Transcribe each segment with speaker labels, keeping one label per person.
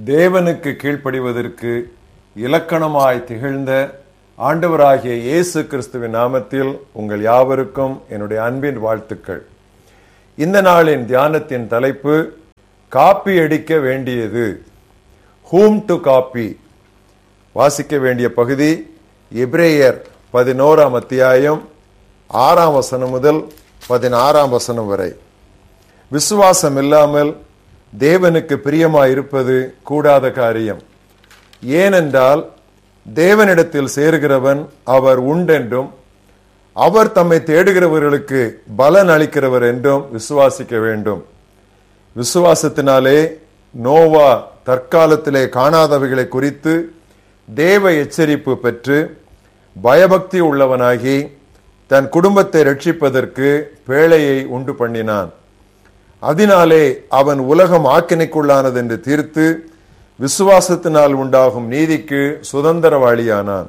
Speaker 1: தேவனுக்கு கீழ்ப்படிவதற்கு இலக்கணமாய் திகழ்ந்த ஆண்டவராகிய இயேசு கிறிஸ்துவின் நாமத்தில் உங்கள் யாவருக்கும் என்னுடைய அன்பின் வாழ்த்துக்கள் இந்த நாளின் தியானத்தின் தலைப்பு காப்பி அடிக்க வேண்டியது ஹூம் டு காப்பி வாசிக்க வேண்டிய பகுதி எப்ரேயர் பதினோராம் அத்தியாயம் ஆறாம் வசனம் முதல் பதினாறாம் வசனம் வரை விசுவாசம் இல்லாமல் தேவனுக்கு பிரியமாய் இருப்பது கூடாத காரியம் ஏனென்றால் தேவனிடத்தில் சேருகிறவன் அவர் உண்டென்றும் அவர் தம்மை தேடுகிறவர்களுக்கு பலன் அளிக்கிறவர் என்றும் விசுவாசிக்க வேண்டும் விசுவாசத்தினாலே நோவா தற்காலத்திலே காணாதவைகளை குறித்து தேவ எச்சரிப்பு பெற்று பயபக்தி உள்ளவனாகி தன் குடும்பத்தை ரட்சிப்பதற்கு பேழையை உண்டு பண்ணினான் அதனாலே அவன் உலகம் ஆக்கினைக்குள்ளானது என்று தீர்த்து விசுவாசத்தினால் உண்டாகும் நீதிக்கு சுதந்திரவாளியானான்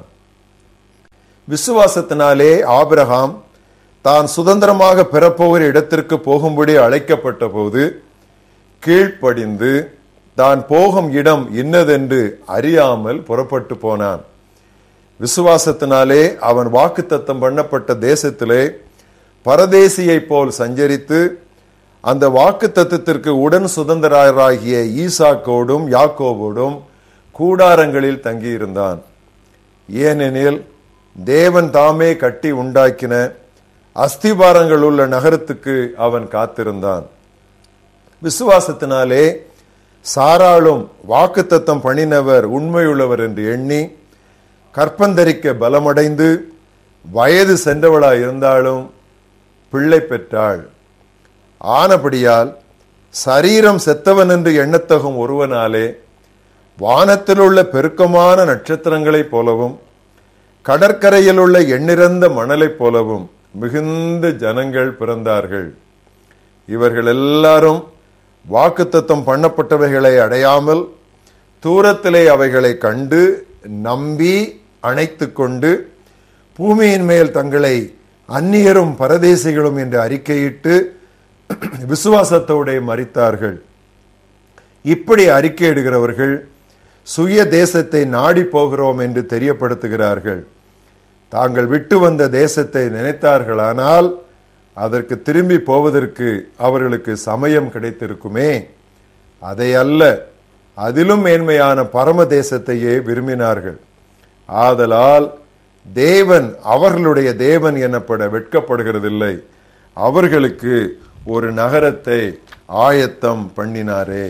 Speaker 1: விசுவாசத்தினாலே ஆபிரகாம் தான் சுதந்திரமாக பெறப்போகிற இடத்திற்கு போகும்படி அழைக்கப்பட்ட போது கீழ்ப்படிந்து தான் போகும் இடம் இன்னதென்று அறியாமல் புறப்பட்டு போனான் விசுவாசத்தினாலே அவன் வாக்குத்தத்தம் பண்ணப்பட்ட தேசத்திலே பரதேசியை போல் சஞ்சரித்து அந்த வாக்கு தத்துவத்திற்கு உடன் சுதந்திரராகிய ஈசாக்கோடும் யாக்கோவோடும் கூடாரங்களில் தங்கியிருந்தான் ஏனெனில் தேவன் தாமே கட்டி உண்டாக்கின அஸ்திபாரங்கள் உள்ள நகரத்துக்கு அவன் காத்திருந்தான் விசுவாசத்தினாலே சாராளும் வாக்குத்தத்தம் பண்ணினவர் உண்மையுள்ளவர் என்று எண்ணி கற்பந்தரிக்க பலமடைந்து வயது சென்றவளாய் இருந்தாலும் பிள்ளை பெற்றாள் ஆனபடியால் சரீரம் செத்தவன் என்று எண்ணத்தகும் ஒருவனாலே வானத்தில் உள்ள பெருக்கமான நட்சத்திரங்களைப் போலவும் கடற்கரையில் உள்ள எண்ணிறந்த மணலைப் போலவும் மிகுந்த ஜனங்கள் பிறந்தார்கள் இவர்கள் எல்லாரும் வாக்குத்தத்தம் பண்ணப்பட்டவைகளை அடையாமல் தூரத்திலே அவைகளை கண்டு நம்பி அணைத்து கொண்டு பூமியின் மேல் தங்களை அந்நியரும் பரதேசிகளும் என்று அறிக்கையிட்டு விசுவாசத்தோட மறித்தார்கள் இப்படி அறிக்கையிடுகிறவர்கள் சுய தேசத்தை நாடி போகிறோம் என்று தெரியப்படுத்துகிறார்கள் தாங்கள் விட்டு வந்த தேசத்தை நினைத்தார்களானால் அதற்கு திரும்பி போவதற்கு அவர்களுக்கு சமயம் கிடைத்திருக்குமே அதை அல்ல அதிலும் மேன்மையான பரம தேசத்தையே விரும்பினார்கள் ஆதலால் தேவன் அவர்களுடைய தேவன் எனப்பட வெட்கப்படுகிறதில்லை அவர்களுக்கு ஒரு நகரத்தை ஆயத்தம் பண்ணினாரே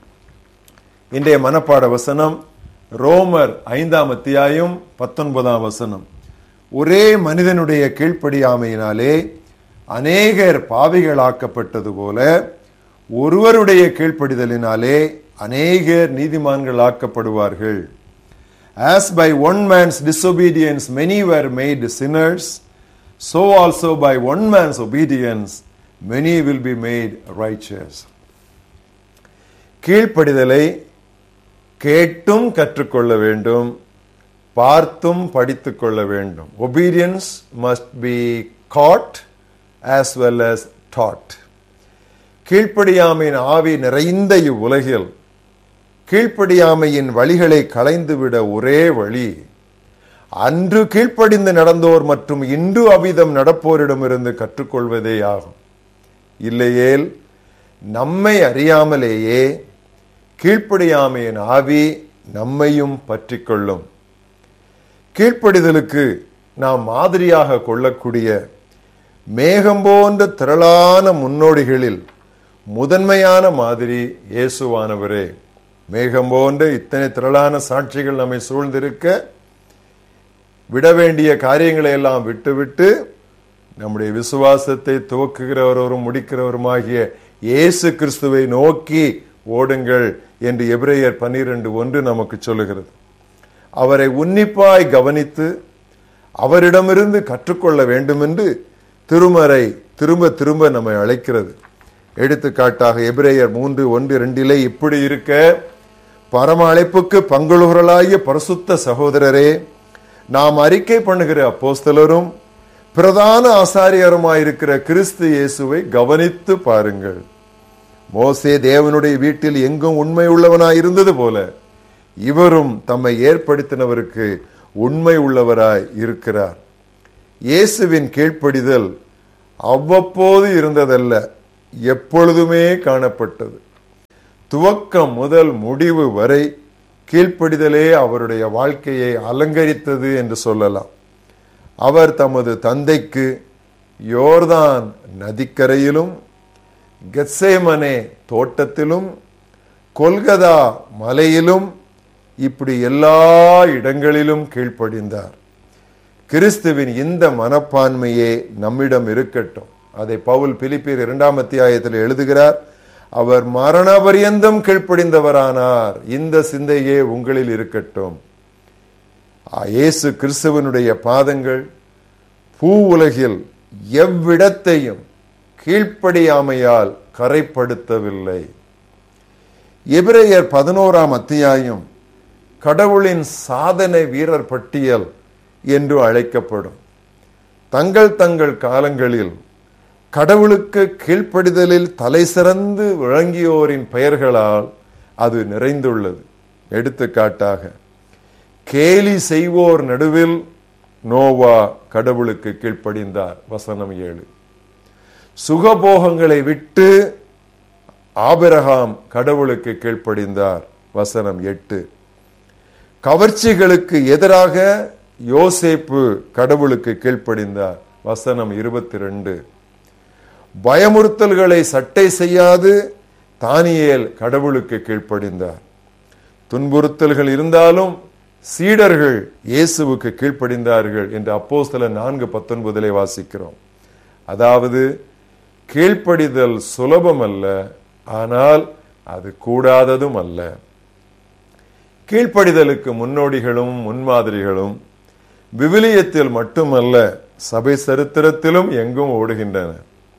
Speaker 1: இன்றைய மனப்பாட வசனம் ரோமர் ஐந்தாம் அத்தியாயம் பத்தொன்பதாம் வசனம் ஒரே மனிதனுடைய கீழ்ப்படியாமையினாலே அநேகர் பாவிகளாக்கப்பட்டது போல ஒருவருடைய கீழ்ப்படிதலினாலே அநேகர் நீதிமான்கள் ஆக்கப்படுவார்கள் As by one man's disobedience many were made sinners, so also by one man's obedience many will be made righteous. கீழ்ப்படிதலை கேட்டும் கற்றுக்கொள்ள வேண்டும் பார்த்தும் படித்துக் கொள்ள வேண்டும் obedience must be caught as well as taught கீழ்ப்படியாமையின் ஆவி நிறைந்த இவ்வுலகில் கீழ்ப்படியாமையின் வழிகளை களைந்துவிட ஒரே வழி அன்று கீழ்ப்படிந்து நடந்தோர் மற்றும் இன்று அவிதம் நடப்போரிடமிருந்து கற்றுக்கொள்வதே ஆகும் இல்லையேல் நம்மை அறியாமலேயே கீழ்ப்படியாமையின் ஆவி நம்மையும் பற்றி கொள்ளும் கீழ்ப்படிதலுக்கு நாம் மாதிரியாக கொள்ளக்கூடிய மேகம் போன்ற திரளான முன்னோடிகளில் முதன்மையான மாதிரி இயேசுவானவரே மேகம் போன்ற இத்தனை திரளான சாட்சிகள் நம்மை சூழ்ந்திருக்க விட வேண்டிய காரியங்களை எல்லாம் விட்டுவிட்டு நம்முடைய விசுவாசத்தை துவக்குகிறவரும் முடிக்கிறவருமாகிய இயேசு கிறிஸ்துவை நோக்கி ஓடுங்கள் என்று எபிரேயர் பன்னிரண்டு ஒன்று நமக்கு சொல்லுகிறது அவரை உன்னிப்பாய் கவனித்து அவரிடமிருந்து கற்றுக்கொள்ள வேண்டும் என்று திருமறை திரும்ப திரும்ப நம்மை அழைக்கிறது எடுத்துக்காட்டாக எபிரேயர் மூன்று ஒன்று ரெண்டிலே இப்படி இருக்க பரம அழைப்புக்கு பங்குழுகளாகிய பரிசுத்த சகோதரரே நாம் அறிக்கை பண்ணுகிற அப்போஸ்தலரும் பிரதான ஆசாரியருமாயிருக்கிற கிறிஸ்து இயேசுவை கவனித்து பாருங்கள் மோசே தேவனுடைய வீட்டில் எங்கும் உண்மை உள்ளவனாய் இருந்தது போல இவரும் தம்மை ஏற்படுத்தினவருக்கு உண்மை உள்ளவராய் இருக்கிறார் இயேசுவின் கீழ்ப்படிதல் அவ்வப்போது இருந்ததல்ல எப்பொழுதுமே காணப்பட்டது துவக்கம் முதல் முடிவு வரை கீழ்ப்படிதலே அவருடைய வாழ்க்கையை அலங்கரித்தது என்று சொல்லலாம் அவர் தமது தந்தைக்கு யோர்தான் நதிக்கரையிலும் கெத்சேமனே தோட்டத்திலும் கொல்கதா மலையிலும் இப்படி எல்லா இடங்களிலும் கீழ்ப்படிந்தார் கிறிஸ்துவின் இந்த மனப்பான்மையே நம்மிடம் இருக்கட்டும் அதை பவுல் பிலிப்பியர் இரண்டாம் அத்தியாயத்தில் எழுதுகிறார் அவர் மரண பரியந்தம் கீழ்ப்படிந்தவரானார் இந்த சிந்தையே உங்களில் இருக்கட்டும் இயேசு கிறிஸ்துவனுடைய பாதங்கள் பூ உலகில் எவ்விடத்தையும் கீழ்ப்படியாமையால் கரைப்படுத்தவில்லை எபிரேயர் பதினோராம் அத்தியாயம் கடவுளின் சாதனை வீரர் பட்டியல் என்று அழைக்கப்படும் தங்கள் தங்கள் காலங்களில் கடவுளுக்கு கீழ்ப்படிதலில் தலை சிறந்து விளங்கியோரின் பெயர்களால் அது நிறைந்துள்ளது எடுத்துக்காட்டாக கேலி செய்வோர் நடுவில் நோவா கடவுளுக்கு கீழ்ப்படிந்தார் வசனம் ஏழு சுகபோகங்களை விட்டு ஆபிரகாம் கடவுளுக்கு கீழ்ப்படிந்தார் வசனம் எட்டு கவர்ச்சிகளுக்கு எதிராக யோசேப்பு கடவுளுக்கு கீழ்ப்படிந்தார் வசனம் இருபத்தி ரெண்டு பயமுறுத்தல்களை சட்டை செய்யாது தானியேல் கடவுளுக்கு கீழ்ப்படிந்தார் துன்புறுத்தல்கள் இருந்தாலும் சீடர்கள் இயேசுவுக்கு கீழ்ப்படிந்தார்கள் என்று அப்போ சில நான்கு பத்தொன்பதிலே வாசிக்கிறோம் அதாவது கீழ்ப்படிதல் சுலபம் அல்ல ஆனால் அது கூடாததும் அல்ல கீழ்ப்படிதலுக்கு முன்னோடிகளும் முன்மாதிரிகளும் விவிலியத்தில் மட்டுமல்ல சபை சரித்திரத்திலும் எங்கும் ஓடுகின்றன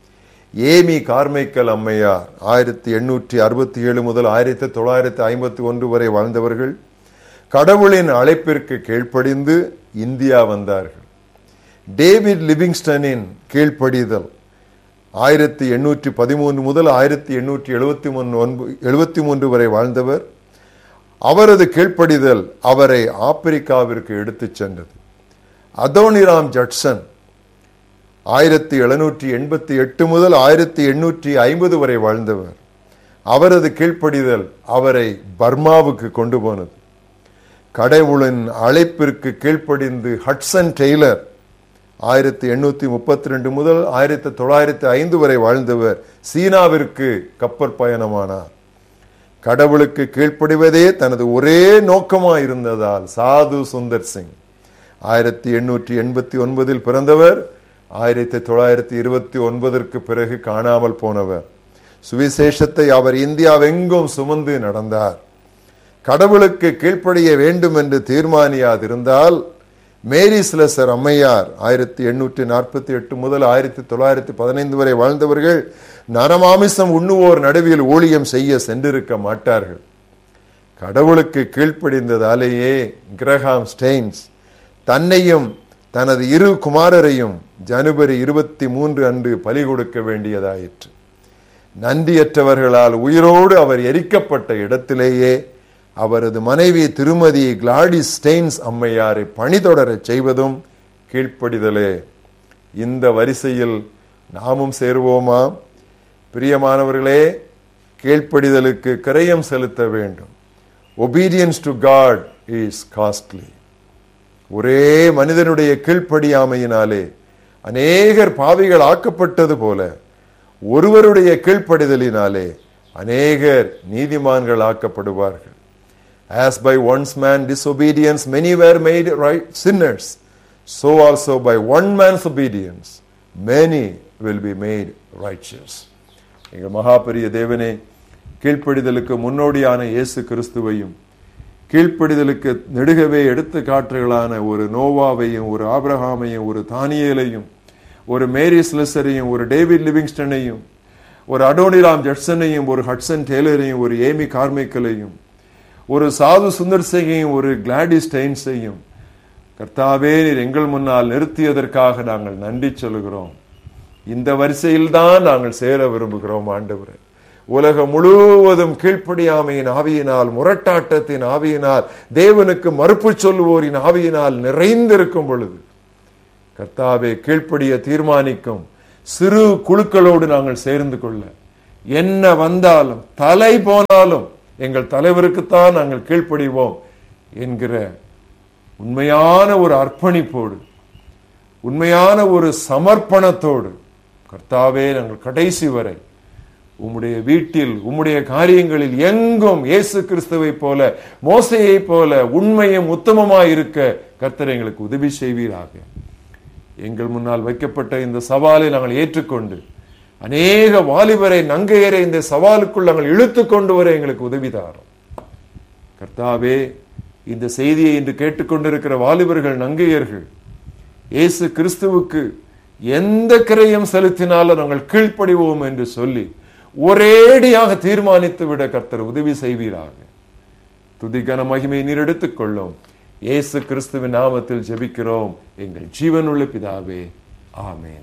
Speaker 1: ஏமி கார்மைக்கல் அம்மையார் ஆயிரத்தி எண்ணூற்றி அறுபத்தி ஏழு முதல் ஆயிரத்தி தொள்ளாயிரத்தி ஐம்பத்தி ஒன்று வரை வாழ்ந்தவர்கள் கடவுளின் அழைப்பிற்கு கீழ்ப்படிந்து இந்தியா வந்தார்கள் டேவிட் லிவிங்ஸ்டனின் கீழ்ப்படிதல் ஆயிரத்தி எண்ணூற்றி பதிமூன்று முதல் ஆயிரத்தி எண்ணூற்றி எழுபத்தி மூன்று எழுபத்தி மூன்று வரை வாழ்ந்தவர் அவரது கீழ்ப்படிதல் அவரை ஆப்பிரிக்காவிற்கு எடுத்துச் சென்றது அதோனிராம் ஜட்சன் ஆயிரத்தி எழுநூற்றி எண்பத்தி எட்டு முதல் ஆயிரத்தி எண்ணூற்றி ஐம்பது வரை வாழ்ந்தவர் அவரது கீழ்ப்படிதல் அவரை பர்மாவுக்கு கொண்டு போனது கடவுளின் அழைப்பிற்கு கீழ்ப்படிந்து ஹட்சன் டெய்லர் ஆயிரத்தி எண்ணூத்தி முப்பத்தி ரெண்டு முதல் ஆயிரத்தி தொள்ளாயிரத்தி ஐந்து வரை வாழ்ந்தவர் சீனாவிற்கு கப்பற் பயணமானார் கடவுளுக்கு கீழ்ப்படிவதே தனது ஒரே நோக்கமாக இருந்ததால் சாது சுந்தர் சிங் ஆயிரத்தி எண்ணூற்றி எண்பத்தி ஒன்பதில் பிறந்தவர் ஆயிரத்தி தொள்ளாயிரத்தி இருபத்தி ஒன்பதற்கு பிறகு காணாமல் போனவர் சுவிசேஷத்தை அவர் இந்தியாவெங்கும் சுமந்து நடந்தார் கடவுளுக்கு கீழ்ப்படிய வேண்டும் என்று தீர்மானியாதிருந்தால் மேரி சிலசர் அம்மையார் ஆயிரத்தி எண்ணூற்றி நாற்பத்தி எட்டு முதல் ஆயிரத்தி தொள்ளாயிரத்தி பதினைந்து வரை வாழ்ந்தவர்கள் நரமாமிசம் உண்ணுவோர் நடுவில் ஊழியம் செய்ய சென்றிருக்க மாட்டார்கள் கடவுளுக்கு கீழ்ப்படிந்ததாலேயே கிரஹாம் ஸ்டெயின்ஸ் தன்னையும் தனது இரு குமாரரையும் ஜனவரி இருபத்தி மூன்று அன்று பலி கொடுக்க வேண்டியதாயிற்று நன்றியற்றவர்களால் உயிரோடு அவர் எரிக்கப்பட்ட இடத்திலேயே அவரது மனைவி திருமதி கிளாடி ஸ்டெயின்ஸ் அம்மையாரை பணிதொடர செய்வதும் கீழ்ப்படிதலே இந்த வரிசையில் நாமும் சேருவோமா பிரியமானவர்களே கீழ்ப்படிதலுக்கு கிரயம் செலுத்த வேண்டும் obedience to God is costly ஒரே மனிதனுடைய கீழ்ப்படியாமையினாலே அநேகர் பாவிகள் ஆக்கப்பட்டது போல ஒருவருடைய கீழ்ப்படிதலினாலே அநேகர் நீதிமான்கள் ஆக்கப்படுவார்கள் As by one's man disobedience many were made right sinners, so also by one man's obedience many will be made righteous. எங்கள் மகாபரிய தேவனே கீழ்ப்படிதலுக்கு முன்னோடியான இயேசு கிறிஸ்துவையும் கீழ்ப்படிதலுக்கு நெடுகவே எடுத்து காற்றுகளான ஒரு நோவாவையும் ஒரு ஆபிரஹாமையும் ஒரு தானியலையும் ஒரு மேரி ஸ்லெசரையும் ஒரு டேவிட் லிவிங்ஸ்டனையும் ஒரு அடோனிராம் ஜட்சனையும் ஒரு ஹட்சன் டேலரையும் ஒரு ஏமி கார்மைக்கலையும் ஒரு சாது சுந்தர் சிங்கையும் ஒரு கிளாடி ஸ்டெயின்ஸையும் கர்த்தாவே நீர் எங்கள் முன்னால் நிறுத்தியதற்காக நாங்கள் நன்றி சொல்கிறோம் இந்த வரிசையில் தான் நாங்கள் சேர விரும்புகிறோம் ஆண்டவரே உலகம் முழுவதும் கீழ்ப்படியாமையின் ஆவியினால் முரட்டாட்டத்தின் ஆவியினால் தேவனுக்கு மறுப்பு சொல்லுவோரின் ஆவியினால் நிறைந்திருக்கும் பொழுது கர்த்தாவே கீழ்ப்படிய தீர்மானிக்கும் சிறு குழுக்களோடு நாங்கள் சேர்ந்து கொள்ள என்ன வந்தாலும் தலை போனாலும் எங்கள் தலைவருக்குத்தான் நாங்கள் கீழ்ப்படிவோம் என்கிற உண்மையான ஒரு அர்ப்பணிப்போடு உண்மையான ஒரு சமர்ப்பணத்தோடு கர்த்தாவே நாங்கள் கடைசி வரை உம்முடைய வீட்டில் உம்முடைய காரியங்களில் எங்கும் இயேசு கிறிஸ்துவை போல மோசையை போல உண்மையும் உத்தமமாய் இருக்க கர்த்தர் எங்களுக்கு உதவி செய்வீராக எங்கள் முன்னால் வைக்கப்பட்ட இந்த சவாலை நாங்கள் ஏற்றுக்கொண்டு அநேக வாலிபரை நங்கையரை இந்த சவாலுக்குள் நாங்கள் இழுத்து கொண்டு வர எங்களுக்கு உதவி தாரும் கர்த்தாவே இந்த செய்தியை இன்று கேட்டுக்கொண்டிருக்கிற வாலிபர்கள் நங்கையர்கள் இயேசு கிறிஸ்துவுக்கு எந்த கிரையும் செலுத்தினாலும் நாங்கள் கீழ்ப்படிவோம் என்று சொல்லி ஒரேடியாக தீர்மானித்து விட கர்த்தர் உதவி செய்வீராக துதிகன மகிமை நீர் எடுத்துக்கொள்ளும் இயேசு கிறிஸ்துவின் நாமத்தில் ஜெபிக்கிறோம் எங்கள் ஜீவனுள்ள பிதாவே ஆமேன்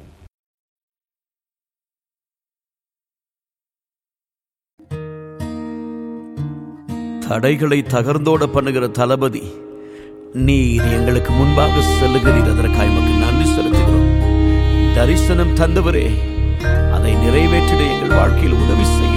Speaker 2: தடைகளை தகர்ந்தோட பண்ணுகிற தளபதி நீர் எங்களுக்கு முன்பாக செல்லுகிறீர் அதற்காக எமக்கு நன்றி செலுத்துகிறோம் தரிசனம் தந்தவரே அதை நிறைவேற்றிட எங்கள் வாழ்க்கையில் உதவி செய்ய